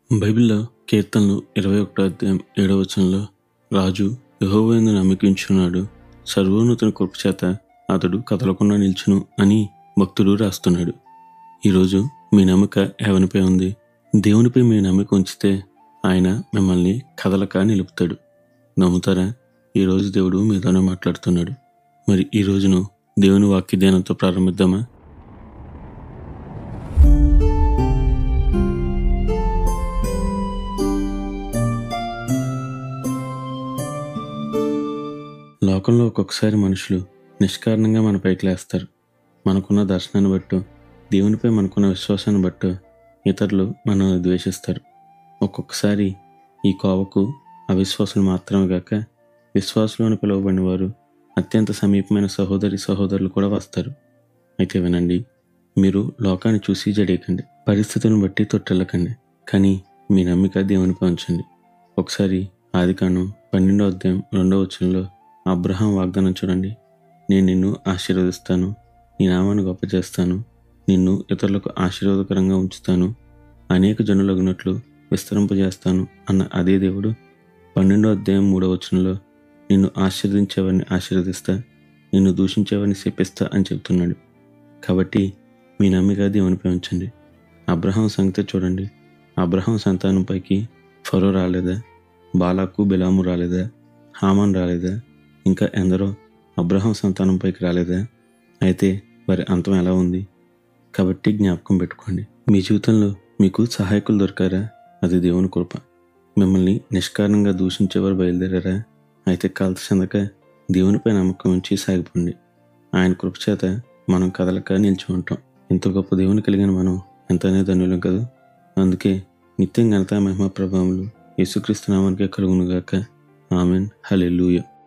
బైబిల్లో కీర్తనలు ఇరవై ఒకటో అధ్యాయం ఏడవ వచనంలో రాజు యెహోవాయందు నమ్మకించున్నాడు సర్వోన్నతుని కృప చేత అతడు కదలకుండా నిల్చును అని భక్తుడు రాస్తున్నాడు ఈరోజు మీ నమ్మక ఎవరిపై ఉంది దేవునిపై మీ నమ్మకం ఉంచితే ఆయన మిమ్మల్ని కదలక నిలుపుతాడు నమ్ముతారా ఈరోజు దేవుడు మీతోనే మాట్లాడుతున్నాడు మరి ఈ రోజును దేవుని వాక్య ధ్యానంతో ప్రారంభిద్దామా లోకంలో ఒక్కొక్కసారి మనుషులు నిష్కారణంగా మన పైకి లేస్తారు మనకున్న దర్శనాన్ని బట్టు దేవునిపై మనకున్న విశ్వాసాన్ని బట్టు ఇతరులు మనల్ని ద్వేషిస్తారు ఒక్కొక్కసారి ఈ కోవకు అవిశ్వాసులు మాత్రమే కాక విశ్వాసులు అని పిలువబడిన వారు అత్యంత సమీపమైన సహోదరి సహోదరులు కూడా వస్తారు అయితే వినండి మీరు లోకాన్ని చూసి జడేయకండి పరిస్థితులను బట్టి తొట్టెళ్ళకండి కానీ మీ నమ్మిక దేవునిపై ఉంచండి ఒకసారి ఆదికాండం పన్నెండో అధ్యాయం రెండో వచనంలో అబ్రహాం వాగ్దానం చూడండి నేను నిన్ను ఆశీర్వదిస్తాను నీ నామాన్ని గొప్ప చేస్తాను నిన్ను ఇతరులకు ఆశీర్వాదకరంగా ఉంచుతాను అనేక జనులగినట్లు విస్తరింపజేస్తాను అన్న అదే దేవుడు పన్నెండో అధ్యాయం మూడో వచనంలో నిన్ను ఆశీర్వదించేవారిని ఆశీర్వదిస్తా నిన్ను దూషించేవారిని శపిస్తా అని చెప్తున్నాడు కాబట్టి మీ నమ్మిక దేవునిపై ఉంచండి అబ్రహాం సంగతి చూడండి అబ్రహాం సంతానంపైకి ఫరో రాలేదా బాలాకు బిలాము రాలేదా హామాన్ రాలేదా ఇంకా ఎందరో అబ్రహాం సంతానంపైకి రాలేదా అయితే వారి అంతం ఎలా ఉంది కాబట్టి జ్ఞాపకం పెట్టుకోండి మీ జీవితంలో మీకు సహాయకులు దొరికారా అది దేవుని కృప మిమ్మల్ని నిష్కారణంగా దూషించేవారు బయలుదేరారా అయితే కాల్త చెందక దేవునిపై నమ్మకం ఉంచి సాగిపోండి ఆయన కృప చేత మనం కదలక నిలిచి ఉంటాం ఇంత గొప్ప దేవుని కలిగిన మనం ఎంతనే ధన్యులం కదా అందుకే నిత్యం ఘనత మహిమ ప్రభావములు యేసుక్రీస్తు నామానికే కలుగునుగాక ఆమెన్ హలెలూయ